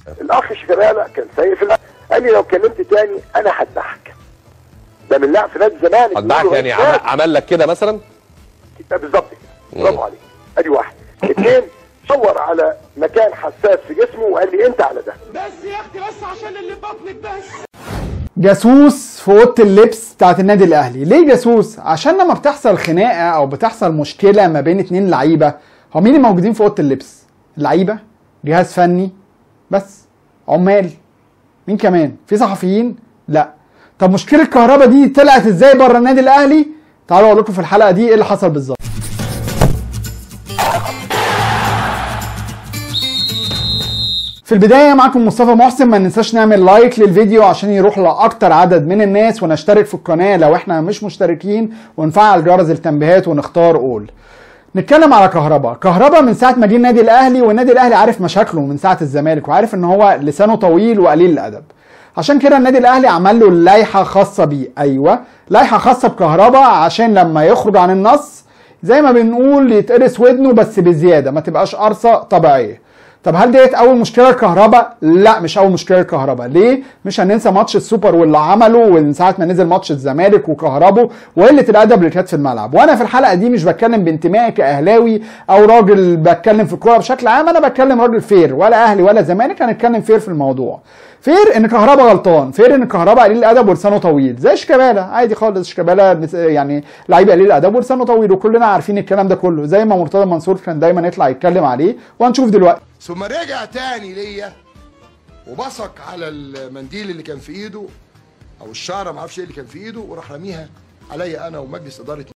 الاخ شيكابالا كان سيء في اللعب قال لي لو كلمت تاني انا هذبحك ده من لاعب في نادي الزمالك هتبعك بيقول له يعني إيه؟ عمل, عمل لك كده مثلا ده بالظبط كده برافو عليك ادي واحد اثنين صور على مكان حساس في جسمه وقال لي انت على ده بس يا اختي بس عشان اللي في بطنك بس جاسوس في اوضه اللبس بتاعت النادي الاهلي ليه جاسوس عشان لما بتحصل خناقه او بتحصل مشكله ما بين اتنين لعيبه هو مين اللي موجودين في اوضه اللبس اللعيبه جهاز فني بس عمال مين كمان في صحفيين لا طب مشكله الكهرباء دي طلعت ازاي بره النادي الاهلي تعالوا اقول لكم في الحلقه دي ايه اللي حصل بالظبط في البداية معكم مصطفى محسن ما ننساش نعمل لايك للفيديو عشان يروح لأكتر عدد من الناس ونشترك في القناة لو احنا مش مشتركين ونفعل جرس التنبيهات ونختار اول نتكلم على كهربا كهربا من ساعة ما جه النادي الأهلي والنادي الأهلي عارف مشاكله من ساعة الزمالك وعارف ان هو لسانه طويل وقليل الأدب عشان كده النادي الأهلي عمل له لائحة خاصة بيه أيوة لائحة خاصة بكهربا عشان لما يخرج عن النص زي ما بنقول يتقرس ودنه بس بزيادة ما تبقاش قرصة طبيعية طب هل ديت اول مشكله الكهرباء لا مش اول مشكله الكهرباء ليه مش هننسى ماتش السوبر واللي عمله ومن ساعه ما نزل ماتش الزمالك وكهربه وقله الادب اللي كانت في الملعب وانا في الحلقه دي مش بتكلم بانتمائي كاهلاوي او راجل بتكلم في الكوره بشكل عام انا بتكلم راجل فير ولا اهلي ولا زمالك هنتكلم فير في الموضوع فير ان كهربا غلطان فير ان كهربا قليل الادب ولسانه طويل زي شيكابالا عادي خالص شيكابالا يعني لعيب قليل الادب ولسانه طويل وكلنا عارفين الكلام ده كله زي ما مرتضى منصور كان دايما يطلع يتكلم عليه وهنشوف دلوقتي ثم رجع تاني ليا وبصق على المنديل اللي كان في ايده او الشعره ما اعرفش ايه اللي كان في ايده وراح راميها عليا انا ومجلس اداره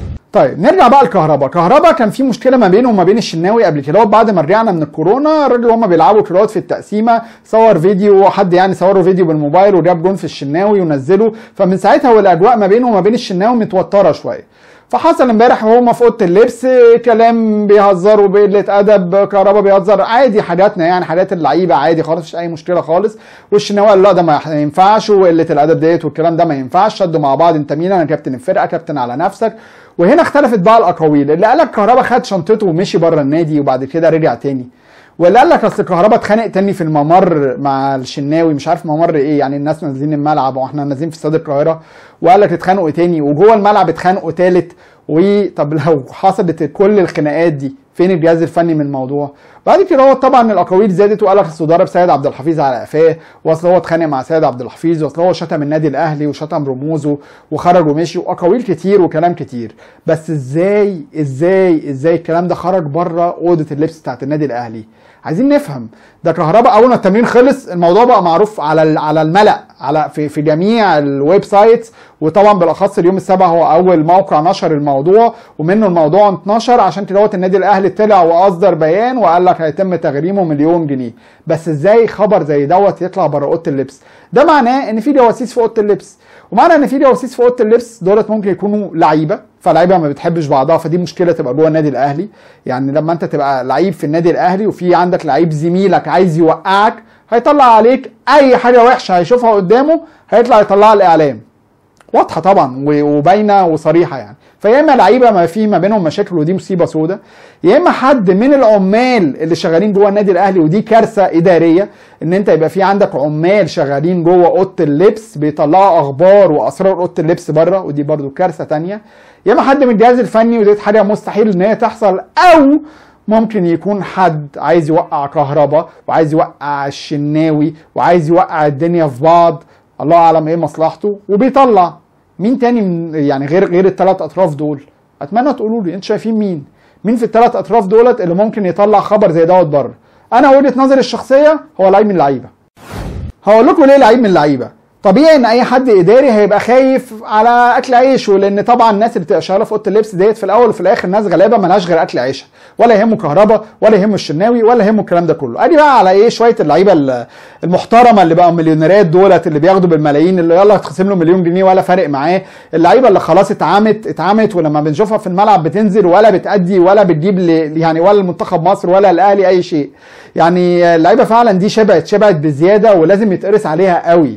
طيب نرجع بقى لكهربا كهربا كان في مشكله ما بينه وما بين الشناوي قبل كده بعد ما رجعنا من الكورونا الراجل وهم بيلعبوا كيلوات في التقسيمه صور فيديو حد يعني صوره فيديو بالموبايل وجاب جون في الشناوي ونزله فمن ساعتها والاجواء ما بينه وما بين الشناوي متوتره شويه فحصل امبارح وهما في اوضه اللبس كلام بيهزروا بقله ادب كهربا بيهزر عادي حاجاتنا يعني حاجات اللعيبه عادي خالص مفيش اي مشكله خالص والشناوي قال لا ده ما ينفعش وقله الادب ديت والكلام ده ما ينفعش شدوا مع بعض انت مين انا كابتن الفرقه كابتن على نفسك وهنا اختلفت بقى الاقاويل اللي قال لك كهربا خد شنطته ومشي بره النادي وبعد كده رجع تاني واللي قال لك اصل كهربا اتخانق تاني في الممر مع الشناوي مش عارف ممر ايه يعني الناس نازلين الملعب واحنا نازلين في استاد القاهره وقال لك اتخانقوا تاني وجوه الملعب اتخانقوا تالت وطب لو حصلت كل الخناقات دي فين الجهاز الفني من الموضوع بعد كده هو طبعا الاقاويل زادت وقال لك اصل ضرب سيد عبد الحفيظ على قفاه واصل هو اتخانق مع سيد عبد الحفيظ واصل هو شتم النادي الاهلي وشتم رموزه وخرج ومشي واقاويل كتير وكلام كتير بس ازاي ازاي ازاي الكلام ده خرج بره اوضه اللبس بتاعت النادي الاهلي عايزين نفهم ده كهرباء اول ما التمرين خلص الموضوع بقى معروف على على الملأ على في في جميع الويب سايتس وطبعا بالاخص اليوم السابع هو اول موقع نشر الموضوع ومنه الموضوع اتنشر عشان كده النادي الاهلي طلع واصدر بيان وقال لك هيتم تغريمه مليون جنيه بس ازاي خبر زي دوت يطلع بره اوضه اللبس ده معناه ان في جواسيس في اوضه اللبس ومعنى ان في جواسيس في اوضه اللبس دولت ممكن يكونوا لعيبه فلعيبه ما بتحبش بعضها فدي مشكله تبقى جوه النادي الاهلي يعني لما انت تبقى لعيب في النادي الاهلي وفي عندك لعيب زميلك عايز يوقعك هيطلع عليك اي حاجه وحشه هيشوفها قدامه هيطلع يطلعها الاعلام واضحه طبعا وباينه وصريحه يعني فيا اما لعيبه ما في ما بينهم مشاكل ودي مصيبه سودة يا اما حد من العمال اللي شغالين جوه النادي الاهلي ودي كارثه اداريه ان انت يبقى في عندك عمال شغالين جوه اوضه اللبس بيطلعوا اخبار واسرار اوضه اللبس بره ودي برده كارثه تانية يا اما حد من الجهاز الفني ودي حاجه مستحيل ان هي تحصل او ممكن يكون حد عايز يوقع كهربا وعايز يوقع الشناوي وعايز يوقع الدنيا في بعض الله اعلم ايه مصلحته وبيطلع مين تاني من يعني غير غير الثلاث اطراف دول اتمنى تقولوا لي انتوا شايفين مين مين في الثلاث اطراف دولت اللي ممكن يطلع خبر زي دوت بره انا وجهه نظري الشخصيه هو لعيب من اللعيبه هقول لكم ليه لعيب من اللعيبه طبيعي ان اي حد اداري هيبقى خايف على اكل عيشه لان طبعا الناس اللي بتبقى شغاله في اوضه اللبس ديت في الاول وفي الاخر ناس غلابه مالهاش غير اكل عيشها ولا يهمه كهربا ولا يهمه الشناوي ولا يهمه الكلام ده كله ادي بقى على ايه شويه اللعيبه المحترمه اللي بقوا مليونيرات دولت اللي بياخدوا بالملايين اللي يلا تخصم له مليون جنيه ولا فارق معاه اللعيبه اللي خلاص اتعمت اتعمت ولما بنشوفها في الملعب بتنزل ولا بتادي ولا بتجيب يعني ولا المنتخب مصر ولا الاهلي اي شيء يعني اللعيبه فعلا دي شبعت شبعت بزياده ولازم يتقرس عليها قوي قوي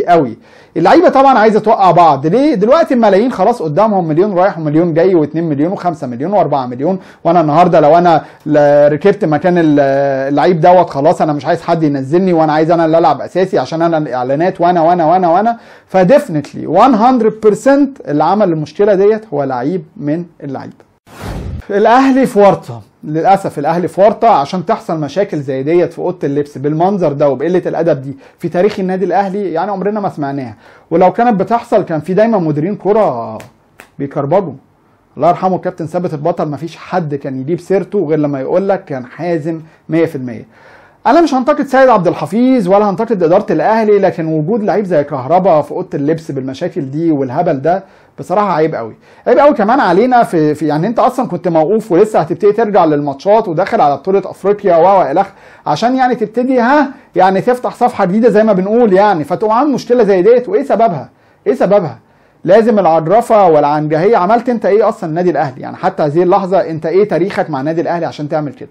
قوي اللعيبه طبعا عايزه توقع بعض ليه دلوقتي الملايين خلاص قدامهم مليون رايح ومليون جاي و2 مليون و5 مليون و4 مليون وانا النهارده لو انا ل- ركبت مكان ال- اللعيب دوت خلاص انا مش عايز حد ينزلني وانا عايز انا اللي العب اساسي عشان انا الاعلانات وانا وانا وانا وانا فديفنتلي 100% اللي عمل المشكله ديت هو لعيب من اللعيبه الاهلي في ورطه للاسف الاهلي في ورطه عشان تحصل مشاكل زي ديت في اوضه اللبس بالمنظر ده وبقله الادب دي في تاريخ النادي الاهلي يعني عمرنا ما سمعناها ولو كانت بتحصل كان في دايما مديرين كره بيكربجوا الله يرحمه الكابتن ثابت البطل ما فيش حد كان يجيب سيرته غير لما يقول لك كان حازم 100% انا مش هنتقد سيد عبد الحفيظ ولا هنتقد اداره الاهلي لكن وجود لعيب زي كهربا في اوضه اللبس بالمشاكل دي والهبل ده بصراحه عيب قوي عيب قوي كمان علينا في, في يعني انت اصلا كنت موقوف ولسه هتبتدي ترجع للماتشات وداخل على بطوله افريقيا و الخ عشان يعني تبتدي ها يعني تفتح صفحه جديده زي ما بنقول يعني فتقوم عامل مشكله زي ديت وايه سببها ايه سببها لازم العجرفه والعنجهيه عملت انت ايه اصلا النادي الاهلي يعني حتى هذه اللحظه انت ايه تاريخك مع النادي الاهلي عشان تعمل كده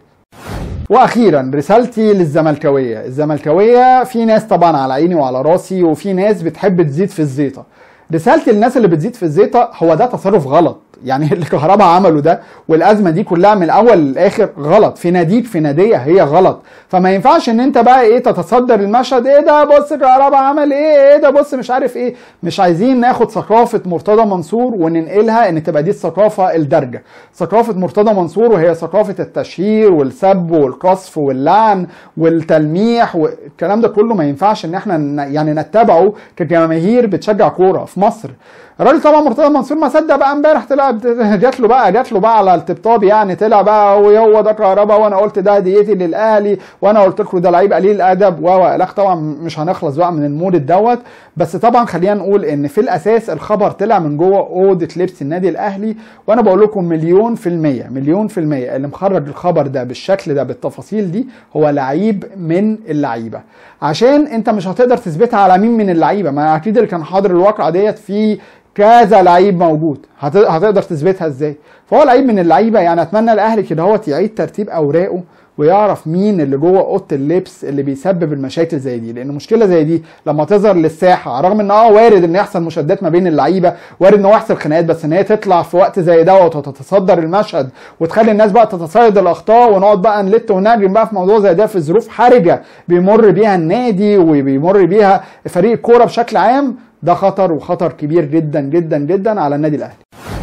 واخيرا رسالتي للزملكاويه الزملكاويه في ناس طبعا على عيني وعلى راسي وفي ناس بتحب تزيد في الزيطه رسالتي للناس اللي بتزيد في الزيطه هو ده تصرف غلط يعني اللي كهربا عمله ده والازمه دي كلها من الاول للاخر غلط في ناديك في ناديه هي غلط فما ينفعش ان انت بقى ايه تتصدر المشهد ايه ده بص كهربا عمل ايه ايه ده بص مش عارف ايه مش عايزين ناخد ثقافه مرتضى منصور وننقلها ان تبقى دي الثقافه الدارجه ثقافه مرتضى منصور وهي ثقافه التشهير والسب والقصف واللعن والتلميح والكلام ده كله ما ينفعش ان احنا ن- يعني نتبعه كجماهير بتشجع كوره في مصر الراجل طبعا مرتضى منصور ما صدق بقى امبارح طلع جات له بقى جات له بقى على الطبطاب يعني طلع بقى هو هو ده كهربا وانا قلت ده هديتي للاهلي وانا قلت لكم ده لعيب قليل الادب و و الخ طبعا مش هنخلص بقى من المولد دوت بس طبعا خلينا نقول ان في الاساس الخبر طلع من جوه اوضه لبس النادي الاهلي وانا بقول لكم مليون في الميه مليون في الميه اللي مخرج الخبر ده بالشكل ده بالتفاصيل دي هو لعيب من اللعيبه عشان انت مش هتقدر تثبتها على مين من اللعيبه ما اكيد اللي كان حاضر الواقعه ديت في كذا لعيب موجود هت- هتقدر تثبتها ازاي فهو لعيب من اللعيبه يعني اتمنى الاهلي كده هو يعيد ترتيب اوراقه ويعرف مين اللي جوه اوضه اللبس اللي بيسبب المشاكل زي دي لان مشكله زي دي لما تظهر للساحه رغم ان اه وارد ان يحصل مشادات ما بين اللعيبه وارد ان هو يحصل خناقات بس ان هي تطلع في وقت زي دوت وتتصدر المشهد وتخلي الناس بقى تتصيد الاخطاء ونقعد بقى نلت ونهاجم بقى في موضوع زي ده في ظروف حرجه بيمر بيها النادي وبيمر بيها فريق الكوره بشكل عام ده خطر وخطر كبير جدا جدا جدا على النادي الاهلي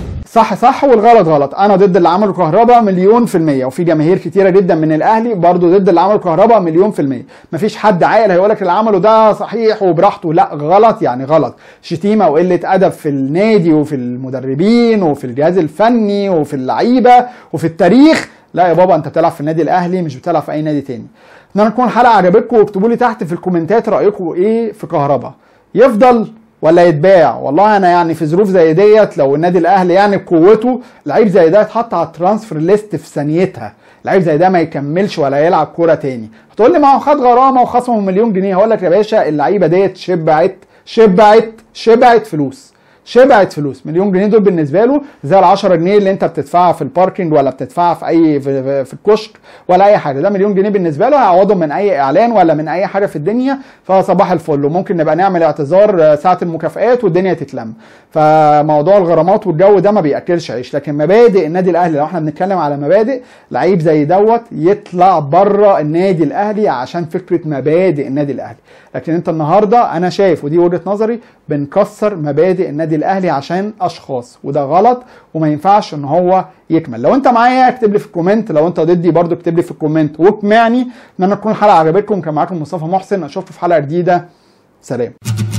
صح صح والغلط غلط انا ضد اللي عمله كهربا مليون في المية وفي جماهير كتيرة جدا من الاهلي برضو ضد اللي عمله كهربا مليون في المية مفيش حد عاقل هيقولك اللي عمله ده صحيح وبراحته لا غلط يعني غلط شتيمة وقلة ادب في النادي وفي المدربين وفي الجهاز الفني وفي اللعيبة وفي التاريخ لا يا بابا انت بتلعب في النادي الاهلي مش بتلعب في اي نادي تاني اتمنى تكون الحلقه عجبتكم واكتبوا لي تحت في الكومنتات رايكم ايه في كهربا يفضل ولا يتباع والله انا يعني في ظروف زي ديت لو النادي الاهلي يعني بقوته لعيب زي ده يتحط على الترانسفير ليست في ثانيتها لعيب زي ده ما يكملش ولا يلعب كوره تاني هتقول لي ما هو خد غرامه وخصمه مليون جنيه هقول لك يا باشا اللعيبه ديت شبعت شبعت شبعت فلوس شبعت فلوس مليون جنيه دول بالنسبه له زي ال 10 جنيه اللي انت بتدفعها في الباركينج ولا بتدفعها في اي في, في, في الكشك ولا اي حاجه ده مليون جنيه بالنسبه له هيعوضهم من اي اعلان ولا من اي حاجه في الدنيا فصباح الفل وممكن نبقى نعمل اعتذار ساعه المكافئات والدنيا تتلم فموضوع الغرامات والجو ده ما بياكلش عيش لكن مبادئ النادي الاهلي لو احنا بنتكلم على مبادئ لعيب زي دوت يطلع بره النادي الاهلي عشان فكره مبادئ النادي الاهلي لكن انت النهارده انا شايف ودي وجهه نظري بنكسر مبادئ النادي الاهلي عشان اشخاص وده غلط وما ينفعش ان هو يكمل لو انت معايا اكتب لي في الكومنت لو انت ضدي برضو اكتب لي في الكومنت واقنعني اتمنى تكون الحلقه عجبتكم كان معاكم مصطفى محسن اشوفكم في حلقه جديده سلام